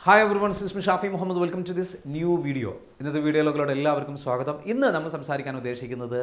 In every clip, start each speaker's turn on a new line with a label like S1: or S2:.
S1: hi everyone Sismi Shafi Muhammad welcome to this new video ഇന്നത്തെ വീഡിയോയിലൂടെ എല്ലാവർക്കും സ്വാഗതം ഇന്ന് നമ്മൾ സംസാരിക്കാൻ ഉദ്ദേശിക്കുന്നത്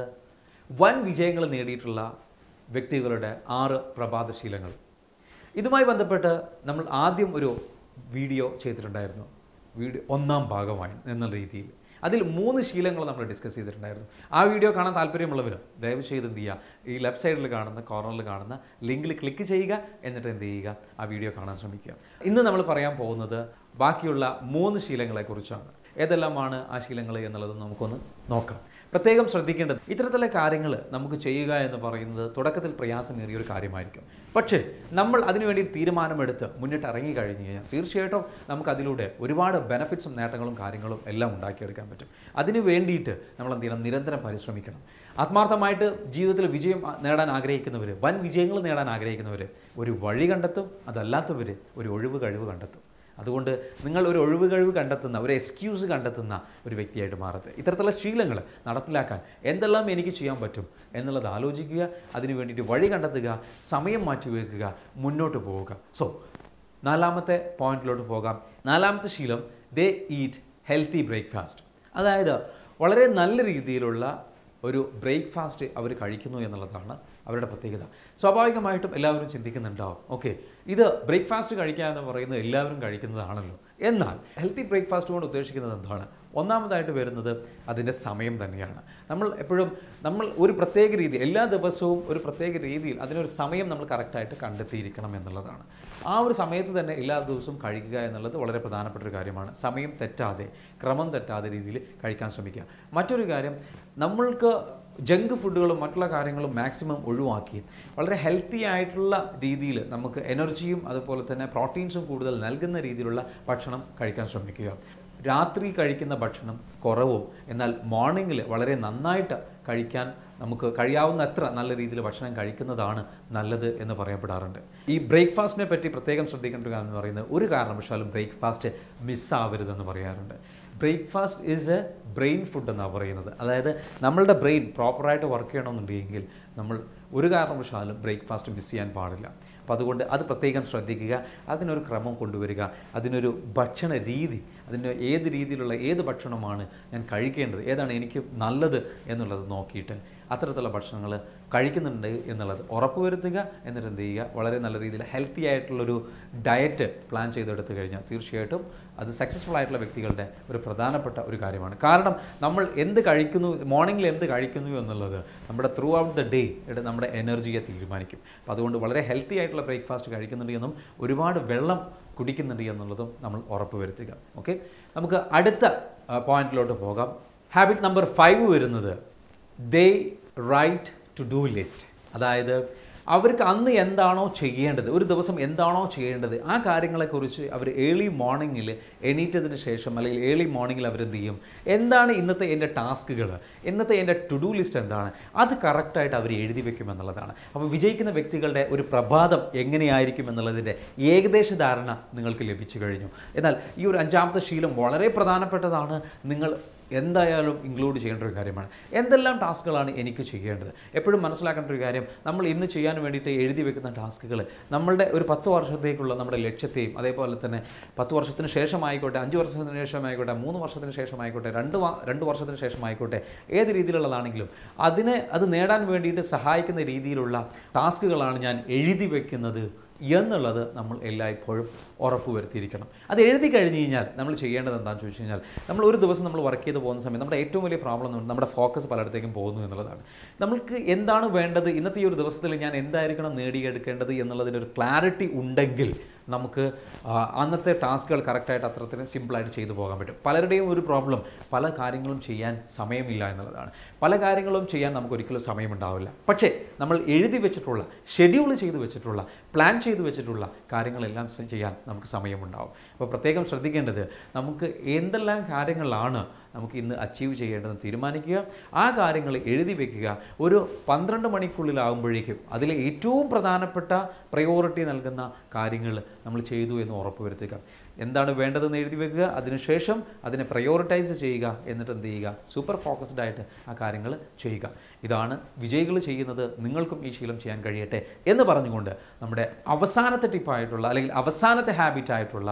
S1: വൻ വിജയങ്ങൾ നേടിയിട്ടുള്ള വ്യക്തികളുടെ ആറ് പ്രഭാതശീലങ്ങൾ ഇതുമായി ബന്ധപ്പെട്ട് നമ്മൾ ആദ്യം ഒരു വീഡിയോ ചെയ്തിട്ടുണ്ടായിരുന്നു വീഡിയോ ഒന്നാം ഭാഗമായി എന്നുള്ള രീതിയിൽ അതിൽ മൂന്ന് ശീലങ്ങൾ നമ്മൾ ഡിസ്കസ് ചെയ്തിട്ടുണ്ടായിരുന്നു ആ വീഡിയോ കാണാൻ താല്പര്യമുള്ളവർ ദയവ് ചെയ്ത് എന്ത് ചെയ്യുക ഈ ലെഫ്റ്റ് സൈഡിൽ കാണുന്ന കോർണറിൽ കാണുന്ന ലിങ്കിൽ ക്ലിക്ക് ചെയ്യുക എന്നിട്ട് എന്ത് ചെയ്യുക ആ വീഡിയോ കാണാൻ ശ്രമിക്കുക ഇന്ന് നമ്മൾ പറയാൻ പോകുന്നത് ബാക്കിയുള്ള മൂന്ന് ശീലങ്ങളെക്കുറിച്ചാണ് ഏതെല്ലാമാണ് ആ ശീലങ്ങൾ എന്നുള്ളത് നമുക്കൊന്ന് നോക്കാം പ്രത്യേകം ശ്രദ്ധിക്കേണ്ടത് ഇത്തരത്തിലുള്ള കാര്യങ്ങൾ നമുക്ക് ചെയ്യുക എന്ന് പറയുന്നത് തുടക്കത്തിൽ പ്രയാസമേറിയ ഒരു കാര്യമായിരിക്കും പക്ഷേ നമ്മൾ അതിനുവേണ്ടി ഒരു തീരുമാനമെടുത്ത് മുന്നിട്ട് ഇറങ്ങി കഴിഞ്ഞു കഴിഞ്ഞാൽ തീർച്ചയായിട്ടും നമുക്ക് അതിലൂടെ ഒരുപാട് ബെനഫിറ്റ്സും നേട്ടങ്ങളും കാര്യങ്ങളും എല്ലാം ഉണ്ടാക്കിയെടുക്കാൻ പറ്റും അതിന് വേണ്ടിയിട്ട് നമ്മൾ എന്ത് ചെയ്യണം നിരന്തരം പരിശ്രമിക്കണം ആത്മാർത്ഥമായിട്ട് ജീവിതത്തിൽ വിജയം നേടാൻ ആഗ്രഹിക്കുന്നവർ വൻ വിജയങ്ങൾ നേടാൻ ആഗ്രഹിക്കുന്നവർ ഒരു വഴി കണ്ടെത്തും അതല്ലാത്തവർ ഒരു ഒഴിവ് കഴിവ് കണ്ടെത്തും അതുകൊണ്ട് നിങ്ങൾ ഒരു ഒഴിവ് കഴിവ് കണ്ടെത്തുന്ന ഒരു എക്സ്ക്യൂസ് കണ്ടെത്തുന്ന ഒരു വ്യക്തിയായിട്ട് മാറരുത് ഇത്തരത്തിലുള്ള ശീലങ്ങൾ നടപ്പിലാക്കാൻ എന്തെല്ലാം എനിക്ക് ചെയ്യാൻ പറ്റും എന്നുള്ളത് ആലോചിക്കുക അതിന് വേണ്ടിയിട്ട് വഴി കണ്ടെത്തുക സമയം മാറ്റിവെക്കുക മുന്നോട്ട് പോവുക സോ നാലാമത്തെ പോയിന്റിലോട്ട് പോകാം നാലാമത്തെ ശീലം ദേ ഈറ്റ് ഹെൽത്തി ബ്രേക്ക്ഫാസ്റ്റ് അതായത് വളരെ നല്ല രീതിയിലുള്ള ഒരു ബ്രേക്ക്ഫാസ്റ്റ് അവർ കഴിക്കുന്നു എന്നുള്ളതാണ് അവരുടെ പ്രത്യേകത സ്വാഭാവികമായിട്ടും എല്ലാവരും ചിന്തിക്കുന്നുണ്ടാവും ഓക്കെ ഇത് ബ്രേക്ക്ഫാസ്റ്റ് കഴിക്കുക എന്ന് പറയുന്നത് എല്ലാവരും കഴിക്കുന്നതാണല്ലോ എന്നാൽ ഹെൽത്തി ബ്രേക്ക്ഫാസ്റ്റ് കൊണ്ട് ഉദ്ദേശിക്കുന്നത് എന്താണ് ഒന്നാമതായിട്ട് വരുന്നത് അതിൻ്റെ സമയം തന്നെയാണ് നമ്മൾ എപ്പോഴും നമ്മൾ ഒരു പ്രത്യേക രീതി എല്ലാ ദിവസവും ഒരു പ്രത്യേക രീതിയിൽ അതിനൊരു സമയം നമ്മൾ കറക്റ്റായിട്ട് കണ്ടെത്തിയിരിക്കണം എന്നുള്ളതാണ് ആ ഒരു സമയത്ത് തന്നെ എല്ലാ ദിവസവും കഴിക്കുക എന്നുള്ളത് വളരെ പ്രധാനപ്പെട്ട ഒരു കാര്യമാണ് സമയം തെറ്റാതെ ക്രമം തെറ്റാതെ രീതിയിൽ കഴിക്കാൻ ശ്രമിക്കുക മറ്റൊരു കാര്യം നമ്മൾക്ക് ജങ്ക് ഫുഡുകളും മറ്റുള്ള കാര്യങ്ങളും മാക്സിമം ഒഴിവാക്കി വളരെ ഹെൽത്തി ആയിട്ടുള്ള രീതിയിൽ നമുക്ക് എനർജിയും അതുപോലെ തന്നെ പ്രോട്ടീൻസും കൂടുതൽ നൽകുന്ന രീതിയിലുള്ള ഭക്ഷണം കഴിക്കാൻ ശ്രമിക്കുക രാത്രി കഴിക്കുന്ന ഭക്ഷണം കുറവും എന്നാൽ മോർണിംഗിൽ വളരെ നന്നായിട്ട് കഴിക്കാൻ നമുക്ക് കഴിയാവുന്നത്ര നല്ല രീതിയിൽ ഭക്ഷണം കഴിക്കുന്നതാണ് നല്ലത് എന്ന് പറയപ്പെടാറുണ്ട് ഈ ബ്രേക്ക്ഫാസ്റ്റിനെ പറ്റി പ്രത്യേകം ശ്രദ്ധിക്കേണ്ട ഒരു കാര്യം എന്ന് പറയുന്നത് ഒരു കാരണവശാലും ബ്രേക്ക്ഫാസ്റ്റ് മിസ്സാവരുതെന്ന് പറയാറുണ്ട് breakfast is a brain food എന്നാണ് പറയുന്നത് അതായത് നമ്മളുടെ ബ്രെയിൻ പ്രോപ്പറായിട്ട് വർക്ക് ചെയ്യണമെന്നുണ്ടെങ്കിൽ നമ്മൾ ഒരു കാരണവശാലും ബ്രേക്ക്ഫാസ്റ്റ് മിസ് ചെയ്യാൻ പാടില്ല അപ്പോൾ അതുകൊണ്ട് അത് പ്രത്യേകം ശ്രദ്ധിക്കുക അതിനൊരു ക്രമം കൊണ്ടുവരിക അതിനൊരു ഭക്ഷണ രീതി അതിന് ഏത് രീതിയിലുള്ള ഏത് ഭക്ഷണമാണ് ഞാൻ കഴിക്കേണ്ടത് ഏതാണ് എനിക്ക് നല്ലത് എന്നുള്ളത് നോക്കിയിട്ട് അത്തരത്തിലുള്ള ഭക്ഷണങ്ങൾ കഴിക്കുന്നുണ്ട് എന്നുള്ളത് ഉറപ്പുവരുത്തുക എന്നിട്ട് എന്ത് ചെയ്യുക വളരെ നല്ല രീതിയിൽ ഹെൽത്തി ആയിട്ടുള്ളൊരു ഡയറ്റ് പ്ലാൻ ചെയ്തെടുത്തു കഴിഞ്ഞാൽ തീർച്ചയായിട്ടും അത് സക്സസ്ഫുൾ ആയിട്ടുള്ള വ്യക്തികളുടെ ഒരു പ്രധാനപ്പെട്ട ഒരു കാര്യമാണ് കാരണം നമ്മൾ എന്ത് കഴിക്കുന്നു മോർണിംഗിൽ എന്ത് കഴിക്കുന്നു എന്നുള്ളത് നമ്മുടെ ത്രൂ ഔട്ട് ദ ഡേ നമ്മുടെ എനർജിയെ തീരുമാനിക്കും അപ്പോൾ അതുകൊണ്ട് വളരെ ഹെൽത്തി ആയിട്ടുള്ള ബ്രേക്ക്ഫാസ്റ്റ് കഴിക്കുന്നുണ്ട് എന്നും ഒരുപാട് വെള്ളം കുടിക്കുന്നുണ്ട് എന്നുള്ളതും നമ്മൾ ഉറപ്പ് വരുത്തുക ഓക്കെ നമുക്ക് അടുത്ത പോയിന്റിലോട്ട് പോകാം ഹാബിറ്റ് നമ്പർ ഫൈവ് വരുന്നത് they write to do list അതായത് അവർക്ക് അന്ന് എന്താണോ ചെയ്യേണ്ടത് ഒരു ദിവസം എന്താണോ ചെയ്യേണ്ടത് ആ കാര്യങ്ങളെക്കുറിച്ച് അവർ ഏർലി മോർണിംഗിൽ എണീറ്റതിന് ശേഷം അല്ലെങ്കിൽ ഏർലി മോർണിംഗിൽ അവരെന്ത് ചെയ്യും എന്താണ് ഇന്നത്തെ എൻ്റെ ടാസ്കുകൾ ഇന്നത്തെ എൻ്റെ ടു ഡു ലിസ്റ്റ് എന്താണ് അത് കറക്റ്റായിട്ട് അവർ എഴുതി വെക്കും എന്നുള്ളതാണ് അപ്പോൾ വിജയിക്കുന്ന വ്യക്തികളുടെ ഒരു പ്രഭാതം എങ്ങനെയായിരിക്കും എന്നുള്ളതിൻ്റെ ഏകദേശ ധാരണ നിങ്ങൾക്ക് ലഭിച്ചു കഴിഞ്ഞു എന്നാൽ ഈ ഒരു അഞ്ചാമത്തെ ശീലം വളരെ പ്രധാനപ്പെട്ടതാണ് നിങ്ങൾ എന്തായാലും ഇൻക്ലൂഡ് ചെയ്യേണ്ട ഒരു കാര്യമാണ് എന്തെല്ലാം ടാസ്കുകളാണ് എനിക്ക് ചെയ്യേണ്ടത് എപ്പോഴും മനസ്സിലാക്കേണ്ട ഒരു കാര്യം നമ്മൾ ഇന്ന് ചെയ്യാൻ വേണ്ടിയിട്ട് എഴുതി വെക്കുന്ന ടാസ്കുകൾ നമ്മളുടെ ഒരു പത്ത് വർഷത്തേക്കുള്ള നമ്മുടെ ലക്ഷ്യത്തെയും അതേപോലെ തന്നെ പത്ത് വർഷത്തിന് ശേഷമായിക്കോട്ടെ അഞ്ച് വർഷത്തിന് ശേഷമായിക്കോട്ടെ മൂന്ന് വർഷത്തിന് ശേഷമായിക്കോട്ടെ രണ്ട് രണ്ട് വർഷത്തിന് ശേഷമായിക്കോട്ടെ ഏത് രീതിയിലുള്ളതാണെങ്കിലും അതിനെ അത് നേടാൻ വേണ്ടിയിട്ട് സഹായിക്കുന്ന രീതിയിലുള്ള ടാസ്കുകളാണ് ഞാൻ എഴുതി വെക്കുന്നത് എന്നുള്ളത് നമ്മൾ എല്ലായ്പ്പോഴും ഉറപ്പുവരുത്തിയിരിക്കണം അത് എഴുതി കഴിഞ്ഞ് കഴിഞ്ഞാൽ നമ്മൾ ചെയ്യേണ്ടത് എന്താണെന്ന് ചോദിച്ചു കഴിഞ്ഞാൽ നമ്മൾ ഒരു ദിവസം നമ്മൾ വർക്ക് ചെയ്ത് പോകുന്ന സമയത്ത് നമ്മുടെ ഏറ്റവും വലിയ പ്രോബ്ലം എന്ന് നമ്മുടെ ഫോക്കസ് പലയിടത്തേക്കും പോകുന്നു എന്നുള്ളതാണ് നമ്മൾക്ക് എന്താണ് വേണ്ടത് ഇന്നത്തെ ഈ ഒരു ദിവസത്തിൽ ഞാൻ എന്തായിരിക്കണം നേടിയെടുക്കേണ്ടത് എന്നുള്ളതിൻ്റെ ഒരു ക്ലാരിറ്റി ഉണ്ടെങ്കിൽ നമുക്ക് അന്നത്തെ ടാസ്കുകൾ കറക്റ്റായിട്ട് അത്രത്തിനും സിമ്പിളായിട്ട് ചെയ്തു പോകാൻ പറ്റും പലരുടെയും ഒരു പ്രോബ്ലം പല കാര്യങ്ങളും ചെയ്യാൻ സമയമില്ല എന്നുള്ളതാണ് പല കാര്യങ്ങളും ചെയ്യാൻ നമുക്ക് ഒരിക്കലും സമയമുണ്ടാവില്ല പക്ഷേ നമ്മൾ എഴുതി വെച്ചിട്ടുള്ള ഷെഡ്യൂൾ ചെയ്ത് വെച്ചിട്ടുള്ള പ്ലാൻ ചെയ്ത് വെച്ചിട്ടുള്ള കാര്യങ്ങളെല്ലാം ചെയ്യാൻ നമുക്ക് സമയമുണ്ടാവും അപ്പോൾ പ്രത്യേകം ശ്രദ്ധിക്കേണ്ടത് നമുക്ക് എന്തെല്ലാം കാര്യങ്ങളാണ് നമുക്ക് ഇന്ന് അച്ചീവ് ചെയ്യേണ്ടതെന്ന് തീരുമാനിക്കുക ആ കാര്യങ്ങൾ എഴുതി വെക്കുക ഒരു പന്ത്രണ്ട് മണിക്കുള്ളിലാകുമ്പോഴേക്കും അതിലെ ഏറ്റവും പ്രധാനപ്പെട്ട പ്രയോറിറ്റി നൽകുന്ന കാര്യങ്ങൾ നമ്മൾ ചെയ്തു എന്ന് ഉറപ്പുവരുത്തുക എന്താണ് വേണ്ടതെന്ന് എഴുതി വെക്കുക അതിനുശേഷം അതിനെ പ്രയോറിറ്റൈസ് ചെയ്യുക എന്നിട്ട് എന്ത് ചെയ്യുക സൂപ്പർ ഫോക്കസ്ഡ് ആയിട്ട് ആ കാര്യങ്ങൾ ചെയ്യുക ഇതാണ് വിജയികൾ ചെയ്യുന്നത് നിങ്ങൾക്കും ഈ ശീലം ചെയ്യാൻ കഴിയട്ടെ എന്ന് പറഞ്ഞുകൊണ്ട് നമ്മുടെ അവസാനത്തെ ടിപ്പായിട്ടുള്ള അല്ലെങ്കിൽ അവസാനത്തെ ഹാബിറ്റ് ആയിട്ടുള്ള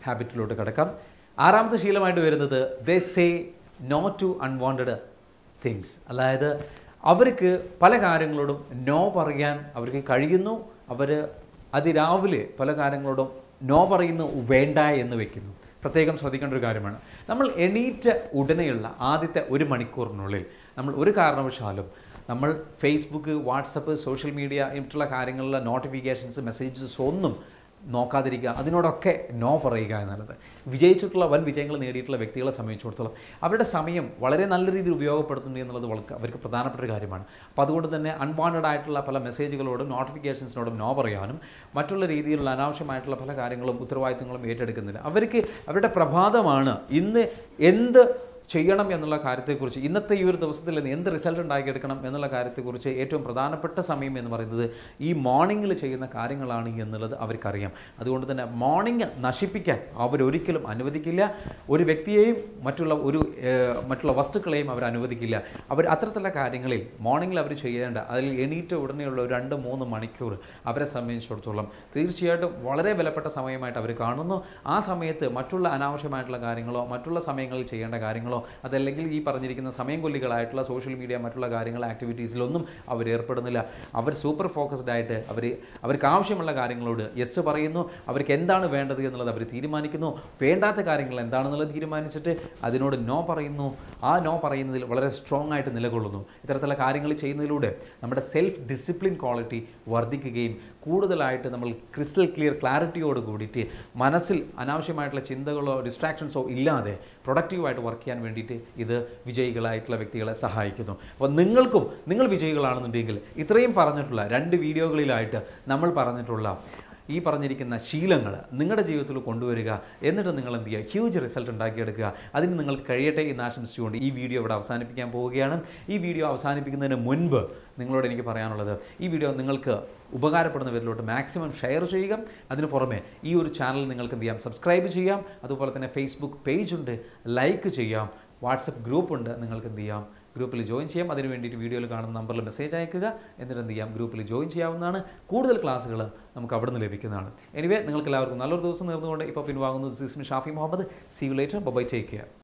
S1: ഹാബിറ്റിലോട്ട് കിടക്കാം ആറാമത്തെ ശീലമായിട്ട് വരുന്നത് they say no to unwanted things അതായത് അവർക്ക് പല കാര്യങ്ങളോടും നോ പറയാൻ അവർക്ക് കഴിയുന്നു അവർ അതിരാവിലെ പല കാര്യങ്ങളോടും നോ പറയുന്നു വേണ്ട എന്ന് വെക്കുന്നു പ്രത്യേകം ശ്രദ്ധിക്കേണ്ട ഒരു കാര്യമാണ് നമ്മൾ എണീറ്റ ഉടനെയുള്ള ആദ്യത്തെ ഒരു മണിക്കൂറിനുള്ളിൽ നമ്മൾ ഒരു കാരണവശാലും നമ്മൾ ഫേസ്ബുക്ക് വാട്സപ്പ് സോഷ്യൽ മീഡിയ മറ്റുള്ള കാര്യങ്ങളിലെ നോട്ടിഫിക്കേഷൻസ് മെസ്സേജസ് ഒന്നും നോക്കാതിരിക്കുക അതിനോടൊക്കെ നോ പറയുക എന്നുള്ളത് വിജയിച്ചിട്ടുള്ള വൻ വിജയങ്ങൾ നേടിയിട്ടുള്ള വ്യക്തികളെ സംബന്ധിച്ചിടത്തോളം അവരുടെ സമയം വളരെ നല്ല രീതിയിൽ ഉപയോഗപ്പെടുത്തുന്നു എന്നുള്ളത് വളരെ അവർക്ക് പ്രധാനപ്പെട്ട ഒരു കാര്യമാണ് അപ്പോൾ അതുകൊണ്ട് തന്നെ അൺവാണ്ടഡ് ആയിട്ടുള്ള പല മെസ്സേജുകളോടും നോട്ടിഫിക്കേഷൻസിനോടും നോ പറയാനും മറ്റുള്ള രീതിയിലുള്ള അനാവശ്യമായിട്ടുള്ള പല കാര്യങ്ങളും ഉത്തരവാദിത്തങ്ങളും ഏറ്റെടുക്കുന്നില്ല അവർക്ക് അവരുടെ പ്രഭാതമാണ് ഇന്ന് എന്ത് ചെയ്യണം എന്നുള്ള കാര്യത്തെക്കുറിച്ച് ഇന്നത്തെ ഈ ഒരു ദിവസത്തിൽ നിന്ന് എന്ത് റിസൾട്ട് ഉണ്ടാക്കിയെടുക്കണം എന്നുള്ള കാര്യത്തെക്കുറിച്ച് ഏറ്റവും പ്രധാനപ്പെട്ട സമയം എന്ന് പറയുന്നത് ഈ മോർണിംഗിൽ ചെയ്യുന്ന കാര്യങ്ങളാണ് എന്നുള്ളത് അവർക്കറിയാം അതുകൊണ്ട് തന്നെ മോർണിംഗ് നശിപ്പിക്കാൻ അവരൊരിക്കലും അനുവദിക്കില്ല ഒരു വ്യക്തിയെയും മറ്റുള്ള ഒരു ഏഹ്, മറ്റുള്ള വസ്തുക്കളെയും അവർ അനുവദിക്കില്ല അവർ അത്തരത്തിലുള്ള കാര്യങ്ങളിൽ മോർണിംഗിൽ അവർ ചെയ്യേണ്ട അതിൽ എണീറ്റ ഉടനെയുള്ള ഒരു രണ്ട് മൂന്ന് മണിക്കൂർ അവരെ സംബന്ധിച്ചിടത്തോളം തീർച്ചയായിട്ടും വളരെ വിലപ്പെട്ട സമയമായിട്ട് അവർ കാണുന്നു ആ സമയത്ത് മറ്റുള്ള അനാവശ്യമായിട്ടുള്ള കാര്യങ്ങളോ മറ്റുള്ള സമയങ്ങളിൽ ചെയ്യേണ്ട കാര്യങ്ങളോ അതല്ലെങ്കിൽ ഈ പറഞ്ഞിരിക്കുന്ന സമയം കൊല്ലികളായിട്ടുള്ള സോഷ്യൽ മീഡിയ മറ്റുള്ള കാര്യങ്ങൾ ആക്ടിവിറ്റീസിലൊന്നും അവർ ഏർപ്പെടുന്നില്ല അവർ സൂപ്പർ ഫോക്കസ്ഡ് ആയിട്ട് അവർ അവർക്ക് ആവശ്യമുള്ള കാര്യങ്ങളോട് യെസ് പറയുന്നു അവർക്ക് എന്താണ് വേണ്ടത് എന്നുള്ളത് അവർ തീരുമാനിക്കുന്നു വേണ്ടാത്ത കാര്യങ്ങൾ എന്താണെന്നുള്ളത് തീരുമാനിച്ചിട്ട് അതിനോട് നോ പറയുന്നു ആ നോ പറയുന്നതിൽ വളരെ സ്ട്രോങ് ആയിട്ട് നിലകൊള്ളുന്നു ഇത്തരത്തിലുള്ള കാര്യങ്ങൾ ചെയ്യുന്നതിലൂടെ നമ്മുടെ സെൽഫ് ഡിസിപ്ലിൻ ക്വാളിറ്റി വർദ്ധിക്കുകയും കൂടുതലായിട്ട് നമ്മൾ ക്രിസ്റ്റൽ ക്ലിയർ ക്ലാരിറ്റിയോട് കൂടിയിട്ട് മനസ്സിൽ അനാവശ്യമായിട്ടുള്ള ചിന്തകളോ ഡിസ്ട്രാക്ഷൻസോ ഇല്ലാതെ പ്രൊഡക്റ്റീവായിട്ട് വർക്ക് ചെയ്യാൻ വേണ്ടിയിട്ട് ഇത് വിജയികളായിട്ടുള്ള വ്യക്തികളെ സഹായിക്കുന്നു അപ്പോൾ നിങ്ങൾക്കും നിങ്ങൾ വിജയികളാണെന്നുണ്ടെങ്കിൽ ഇത്രയും പറഞ്ഞിട്ടുള്ള രണ്ട് വീഡിയോകളിലായിട്ട് നമ്മൾ പറഞ്ഞിട്ടുള്ള ഈ പറഞ്ഞിരിക്കുന്ന ശീലങ്ങൾ നിങ്ങളുടെ ജീവിതത്തിൽ കൊണ്ടുവരിക എന്നിട്ട് നിങ്ങൾ എന്ത് ചെയ്യുക ഹ്യൂജ് റിസൾട്ട് ഉണ്ടാക്കിയെടുക്കുക അതിന് നിങ്ങൾക്ക് കഴിയട്ടെ എന്ന് ആശംസിച്ചുകൊണ്ട് ഈ വീഡിയോ ഇവിടെ അവസാനിപ്പിക്കാൻ പോവുകയാണ് ഈ വീഡിയോ അവസാനിപ്പിക്കുന്നതിന് മുൻപ് നിങ്ങളോട് എനിക്ക് പറയാനുള്ളത് ഈ വീഡിയോ നിങ്ങൾക്ക് ഉപകാരപ്പെടുന്നവരിലോട്ട് മാക്സിമം ഷെയർ ചെയ്യുക അതിന് പുറമെ ഈ ഒരു ചാനൽ നിങ്ങൾക്ക് എന്ത് ചെയ്യാം സബ്സ്ക്രൈബ് ചെയ്യാം അതുപോലെ തന്നെ ഫേസ്ബുക്ക് പേജ് ഉണ്ട് ലൈക്ക് ചെയ്യാം വാട്സപ്പ് ഗ്രൂപ്പ് ഉണ്ട് നിങ്ങൾക്ക് എന്ത് ചെയ്യാം ഗ്രൂപ്പിൽ ജോയിൻ ചെയ്യാം അതിന് വേണ്ടിയിട്ട് വീഡിയോയിൽ കാണുന്ന നമ്പറിൽ മെസ്സേജ് അയക്കുക എന്നിട്ട് എന്ത് ചെയ്യാം ഗ്രൂപ്പിൽ ജോയിൻ ചെയ്യാവുന്നതാണ് കൂടുതൽ ക്ലാസ്സുകൾ നമുക്ക് അവിടെ നിന്ന് ലഭിക്കുന്നതാണ് എനിവേ നിങ്ങൾക്ക് എല്ലാവർക്കും നല്ലൊരു ദിവസം നേർന്നുകൊണ്ട് ഇപ്പോൾ പിൻവാങ്ങുന്നത് Sismi Shafi Muhammad see you later bye take care